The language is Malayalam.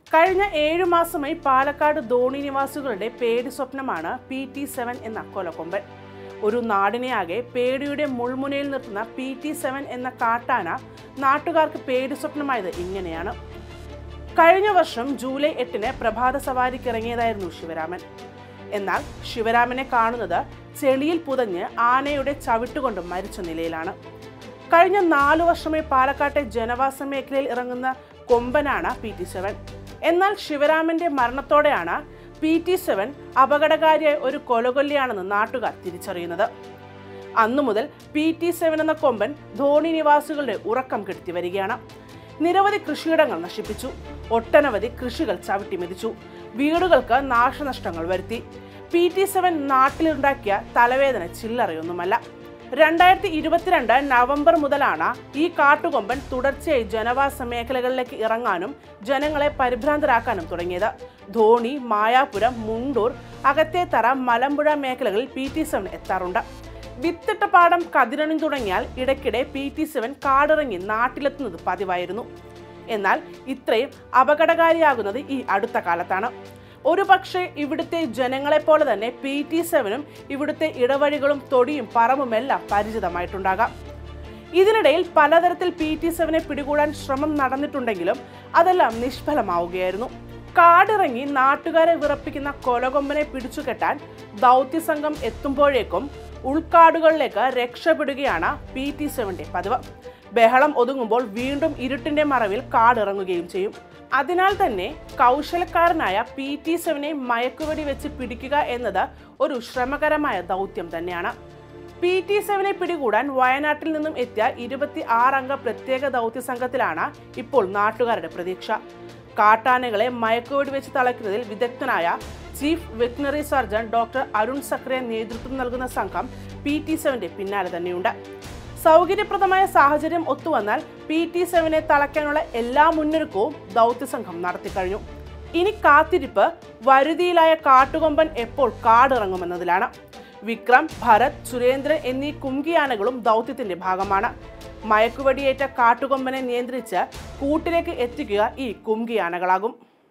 കഴിഞ്ഞ ഏഴു മാസമായി പാലക്കാട് ധോണി നിവാസികളുടെ പേടി സ്വപ്നമാണ് പി ടി സെവൻ എന്ന കൊലക്കൊമ്പൻ ഒരു നാടിനെയാകെ പേടിയുടെ മുൾമുനയിൽ നിർത്തുന്ന പി ടി സെവൻ എന്ന കാട്ടാന നാട്ടുകാർക്ക് പേടി സ്വപ്നമായത് ഇങ്ങനെയാണ് കഴിഞ്ഞ വർഷം ജൂലൈ എട്ടിന് പ്രഭാത സവാരിക്ക് ഇറങ്ങിയതായിരുന്നു ശിവരാമൻ എന്നാൽ ശിവരാമനെ കാണുന്നത് ചെളിയിൽ പുതഞ്ഞ് ആനയുടെ ചവിട്ടുകൊണ്ട് മരിച്ച നിലയിലാണ് കഴിഞ്ഞ നാലു വർഷമായി പാലക്കാട്ടെ ജനവാസ മേഖലയിൽ ഇറങ്ങുന്ന കൊമ്പനാണ് പി ടി സെവൻ എന്നാൽ ശിവരാമന്റെ മരണത്തോടെയാണ് പി ടി സെവൻ അപകടകാരിയായ ഒരു കൊലകൊല്ലിയാണെന്ന് നാട്ടുകാർ തിരിച്ചറിയുന്നത് അന്നു മുതൽ പി ടി സെവൻ എന്ന കൊമ്പൻ ധോണി നിവാസികളുടെ ഉറക്കം കെടുത്തി വരികയാണ് നിരവധി കൃഷിയിടങ്ങൾ നശിപ്പിച്ചു ഒട്ടനവധി കൃഷികൾ ചവിട്ടിമെതിച്ചു വീടുകൾക്ക് നാശനഷ്ടങ്ങൾ വരുത്തി പി ടി സെവൻ നാട്ടിലുണ്ടാക്കിയ തലവേദന ചില്ലറയൊന്നുമല്ല രണ്ടായിരത്തി ഇരുപത്തിരണ്ട് നവംബർ മുതലാണ് ഈ കാട്ടുകൊമ്പൻ തുടർച്ചയായി ജനവാസ മേഖലകളിലേക്ക് ഇറങ്ങാനും ജനങ്ങളെ പരിഭ്രാന്തരാക്കാനും തുടങ്ങിയത് ധോണി മായാപുരം മുണ്ടൂർ അകത്തേത്തറ മലമ്പുഴ മേഖലകളിൽ പി ടി സെവൻ എത്താറുണ്ട് വിത്തിട്ട പാടം കതിരണി തുടങ്ങിയാൽ ഇടയ്ക്കിടെ പി ടി സെവൻ കാടിറങ്ങി നാട്ടിലെത്തുന്നത് പതിവായിരുന്നു എന്നാൽ ഇത്രയും അപകടകാരിയാകുന്നത് ഈ അടുത്ത കാലത്താണ് ഒരു പക്ഷേ ഇവിടുത്തെ ജനങ്ങളെപ്പോലെ തന്നെ പി ടി സെവനും ഇവിടുത്തെ ഇടവഴികളും തൊടിയും പറമ്പുമെല്ലാം പരിചിതമായിട്ടുണ്ടാകാം ഇതിനിടയിൽ പലതരത്തിൽ പി ടി സെവനെ പിടികൂടാൻ ശ്രമം നടന്നിട്ടുണ്ടെങ്കിലും അതെല്ലാം നിഷ്ഫലമാവുകയായിരുന്നു കാടിറങ്ങി നാട്ടുകാരെ വിറപ്പിക്കുന്ന കൊലകൊമ്പനെ പിടിച്ചുകെട്ടാൻ ദൗത്യസംഘം എത്തുമ്പോഴേക്കും ഉൾക്കാടുകളിലേക്ക് രക്ഷപ്പെടുകയാണ് പി ടി സെവന്റെ പതിവ് ബഹളം ഒതുങ്ങുമ്പോൾ വീണ്ടും ഇരുട്ടിന്റെ മറവിൽ കാടിറങ്ങുകയും ചെയ്യും അതിനാൽ തന്നെ കൗശലക്കാരനായ പി ടി സെവനെ മയക്കുവെടി വെച്ച് പിടിക്കുക എന്നത് ഒരു ശ്രമകരമായ ദൗത്യം തന്നെയാണ് പി ടി സെവനെ പിടികൂടാൻ വയനാട്ടിൽ നിന്നും എത്തിയ ഇരുപത്തി ആറംഗ പ്രത്യേക ദൗത്യ സംഘത്തിലാണ് ഇപ്പോൾ നാട്ടുകാരുടെ പ്രതീക്ഷ കാട്ടാനകളെ മയക്കുവെടി വെച്ച് തളയ്ക്കുന്നതിൽ വിദഗ്ധനായ chief veterinary surgeon doctor Arun Zachariah നേതൃത്വം നൽകുന്ന സംഘം പി ടി സെവന്റെ പിന്നാലെ തന്നെയുണ്ട് സൗകര്യപ്രദമായ സാഹചര്യം ഒത്തുവന്നാൽ പി ടി സെവനെ തളയ്ക്കാനുള്ള എല്ലാ മുന്നൊരുക്കവും ദൗത്യസംഘം നടത്തിക്കഴിഞ്ഞു ഇനി കാത്തിരിപ്പ് വരുതിയിലായ കാട്ടുകൊമ്പൻ എപ്പോൾ കാടിറങ്ങുമെന്നതിലാണ് വിക്രം ഭരത് സുരേന്ദ്രൻ എന്നീ കുംകിയാനകളും ദൗത്യത്തിന്റെ ഭാഗമാണ് മയക്കുവെടിയേറ്റ കാട്ടുകൊമ്പനെ നിയന്ത്രിച്ച് കൂട്ടിലേക്ക് എത്തിക്കുക ഈ കുംകിയാനകളാകും